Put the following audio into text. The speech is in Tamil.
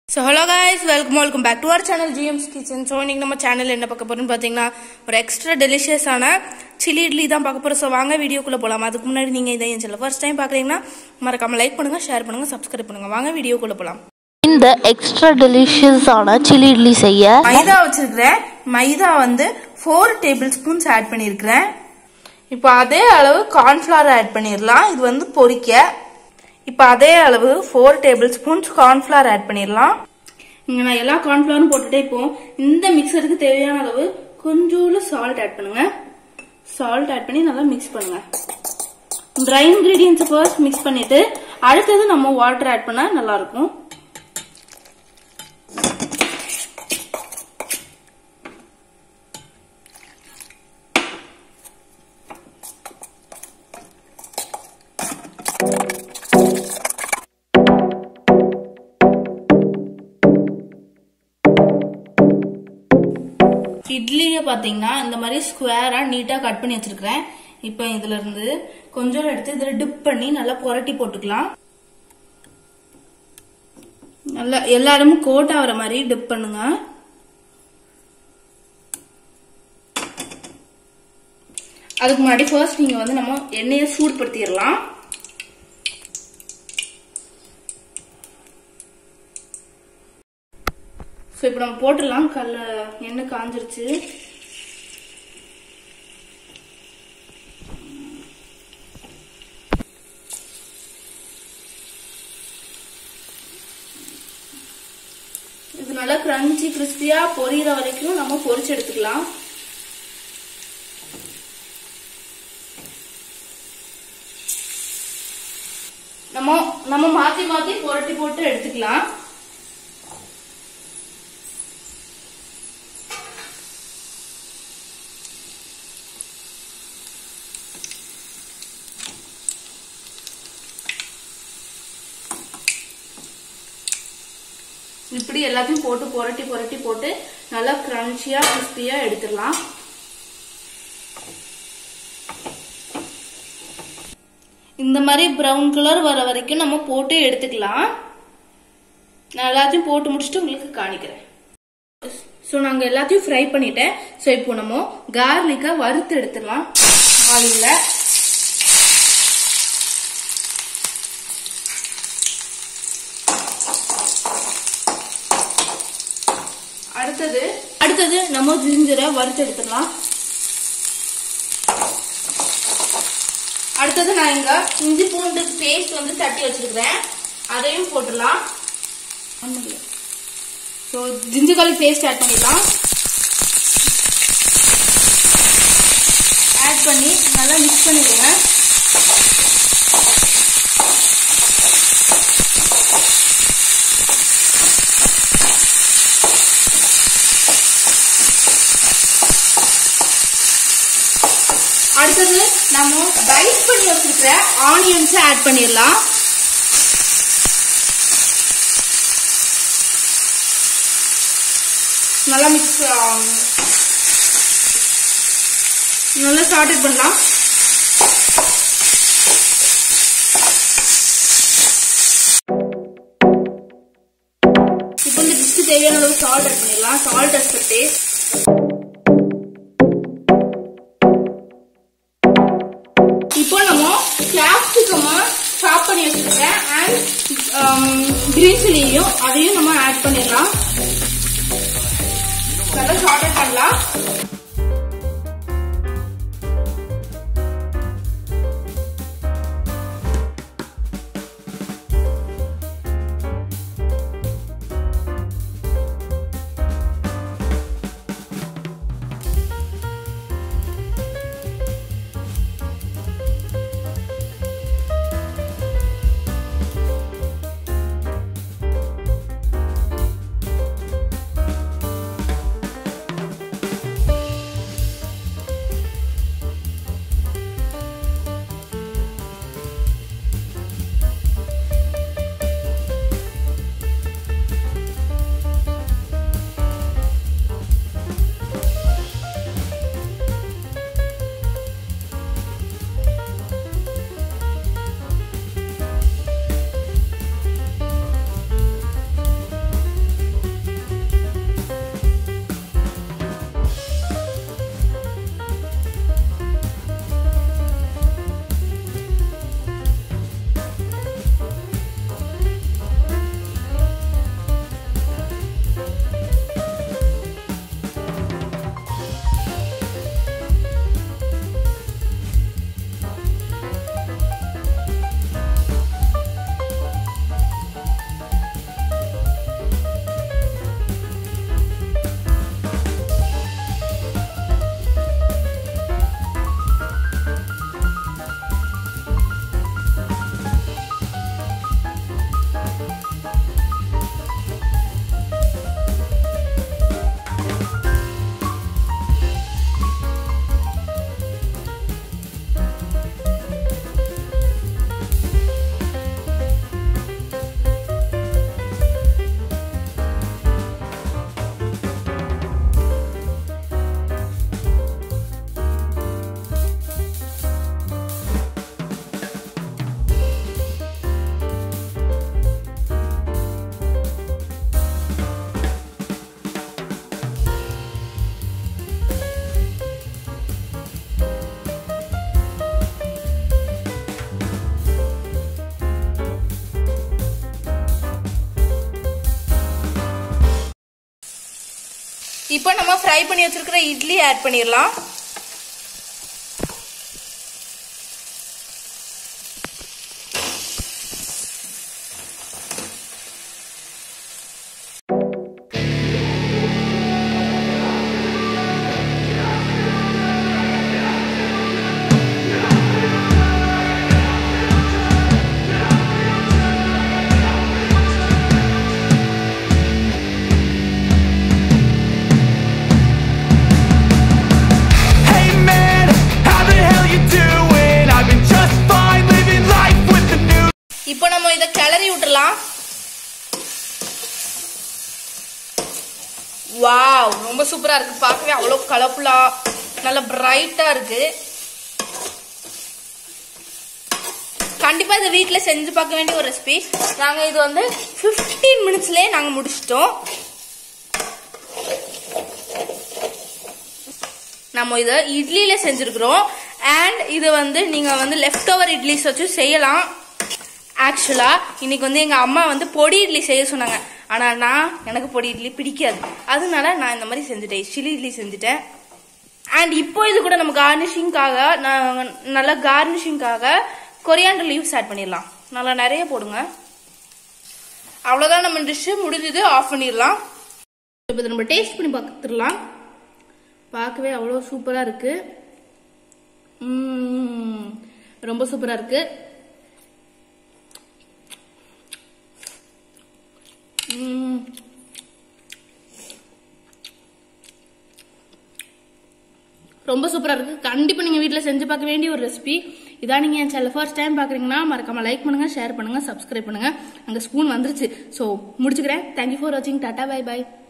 So hello guys welcome welcome back to our channel GM's kitchen so இன்னைக்கு நம்ம சேனல் என்ன பார்க்க போறோம்னு பார்த்தீங்கன்னா ஒரு எக்ஸ்ட்ரா டெலிஷியஸான சில்லி இட்லி தான் பார்க்க போகிறோம் ஸோ வாங்க வீடியோக்குள்ளே போகலாம் அதுக்கு முன்னாடி நீங்கள் இதை என் சேனல் ஃபர்ஸ்ட் டைம் பார்க்குறீங்கன்னா மறக்காம லைக் பண்ணுங்கள் ஷேர் பண்ணுங்கள் சப்ஸ்கிரைப் பண்ணுங்கள் வாங்க வீடியோக்குள்ளே போகலாம் இந்த எக்ஸ்ட்ரா டெலிஷியஸான சில்லி இட்லி செய்ய மைதா வச்சிருக்கிறேன் மைதா வந்து ஃபோர் டேபிள் ஸ்பூன்ஸ் ஆட் பண்ணியிருக்கிறேன் இப்போ அதே அளவு கார்ன்ஃப்ளவர் ஆட் பண்ணிடலாம் இது வந்து பொரிக்க இப்போ அதே அளவு four tablespoons cornflour add பண்ணிடலாம் இங்கே நான் எல்லா கார்ன்ஃப்ளவரும் போட்டுட்டே இப்போ இந்த மிக்சருக்கு தேவையான அளவு கொஞ்சோண்டு சால்ட் ஆட் பண்ணுங்க சால்ட் ஆட் பண்ணி நல்லா மிக்ஸ் பண்ணுங்க ட்ரை இன்கிரீடியன்ஸ் ஃபர்ஸ்ட் மிக்ஸ் பண்ணிட்டு அடுத்தது நம்ம வாட்டர் ஆட் பண்ணா நல்லா இருக்கும் இட்லியை பார்த்தீங்கன்னா இந்த மாதிரி ஸ்கொயரா நீட்டா கட் பண்ணி வச்சிருக்கிறேன் இப்போ இதுல இருந்து கொஞ்சம் எடுத்து இதுல டிப் பண்ணி நல்லா புரட்டி போட்டுக்கலாம் நல்லா எல்லா இடமும் கோட் ஆகிற மாதிரி டிப் பண்ணுங்க அதுக்கு முன்னாடி ஃபர்ஸ்ட் நீங்க வந்து நம்ம எண்ணெயை சூடுபடுத்திடலாம் ஸோ இப்போ நம்ம போட்டுடலாம் கல்ல எண்ணெய் காஞ்சிருச்சு இது நல்லா கிரன்ச்சி கிறிஸ்பியா பொரியிற வரைக்கும் நம்ம பொரிச்சு எடுத்துக்கலாம் நம்ம நம்ம மாத்தி மாத்தி புரட்டி போட்டு எடுத்துக்கலாம் இப்படி எல்லாத்தையும் போட்டு புரட்டி புரட்டி போட்டு நல்லா கிரன்ச்சியா கிறிஸ்பியா எடுத்துடலாம் இந்த மாதிரி ப்ரௌன் கலர் வர வரைக்கும் நம்ம போட்டு எடுத்துக்கலாம் நான் எல்லாத்தையும் போட்டு முடிச்சுட்டு உங்களுக்கு காணிக்கிறேன் ஸோ நாங்கள் எல்லாத்தையும் ஃப்ரை பண்ணிட்டேன் ஸோ இப்போ நம்ம கார்லிக்கை வறுத்து எடுத்துடலாம் ஆயிலில் அடுத்தது அடுத்தது நம்ம ஜிஞ்சரை வறுத்து எடுத்துடலாம் அடுத்தது நான் இங்க இஞ்சி பூண்டு பேஸ்ட் வந்து தட்டி வச்சிருக்கிறேன் அதையும் போட்டுடலாம் so ginger garlic paste add பண்ணிடலாம் ஆட் பண்ணி நல்லா மிக்ஸ் பண்ணிடுங்க அடுத்தது நம்ம டைஸ் பண்ணி வச்சிருக்கிற ஆனியன்ஸ் ஆட் பண்ணிடலாம் நல்லா மிக்ஸ் நல்லா சார்ட் பண்ணலாம் இப்போ இந்த டிஷ்க்கு தேவையான அளவு சால்ட் ஆட் பண்ணிடலாம் சால்ட் அஸ் டேஸ்ட் இப்போ நம்ம கேப்சிகமா சாப் பண்ணி வச்சிருக்கேன் அண்ட் கிரீன் சில்லியும் அதையும் நம்ம ஆட் பண்ணிடலாம் நல்லா சார்ட் பண்ணலாம் இப்போ நம்ம ஃப்ரை பண்ணி வச்சிருக்கிற இட்லி ஆட் பண்ணிடலாம் Hey man, how the hell you doing? I've been just fine living life with the new இப்போ நம்ம இதை கிளறி விட்டுறலாம் வாவ் ரொம்ப சூப்பரா இருக்கு பார்க்கவே அவ்வளோ கலர்ஃபுல்லா நல்ல பிரைட்டா இருக்கு கண்டிப்பா இதை வீட்டில் செஞ்சு பார்க்க வேண்டிய ஒரு ரெசிபி நாங்க இது வந்து 15 மினிட்ஸ்லயே நாங்க முடிச்சிட்டோம் நம்ம இதை இட்லியில செஞ்சிருக்கிறோம் அண்ட் இது வந்து நீங்க வந்து லெஃப்ட் ஓவர் இட்லிஸ் வச்சு செய்யலாம் ஆக்சுவலா இன்னைக்கு வந்து எங்க அம்மா வந்து பொடி இட்லி செய்ய சொன்னாங்க ஆனா நான் எனக்கு பொடி இட்லி பிடிக்காது அதனால நான் இந்த மாதிரி செஞ்சுட்டேன் சில்லி இட்லி செஞ்சுட்டேன் அண்ட் இப்போ இது கூட நம்ம கார்னிஷிங்காக நல்லா கார்னிஷிங்காக கொரியாண்டர் லீவ்ஸ் ஆட் பண்ணிடலாம் நல்லா நிறைய போடுங்க அவ்வளோதான் நம்ம டிஷ்ஷு முடிஞ்சது ஆஃப் பண்ணிடலாம் இப்போ இதை நம்ம டேஸ்ட் பண்ணி பார்த்துடலாம் பார்க்கவே அவ்வளோ சூப்பராக இருக்கு ம்ம். ரொம்ப சூப்பராக இருக்கு ம்ம். ரொம்ப சூப்பரா இருக்கு கண்டிப்பா நீங்க வீட்ல செஞ்சு பார்க்க வேண்டிய ஒரு ரெசிபி இதான் நீங்க என் சேனல் ஃபர்ஸ்ட் டைம் பாக்குறீங்கன்னா மறக்காம லைக் பண்ணுங்க ஷேர் பண்ணுங்க சப்ஸ்கிரைப் பண்ணுங்க அங்க ஸ்பூன் வந்துருச்சு ஸோ முடிச்சுக்கிறேன் தேங்க்யூ ஃபார் வாட்சிங் டாடா பை பை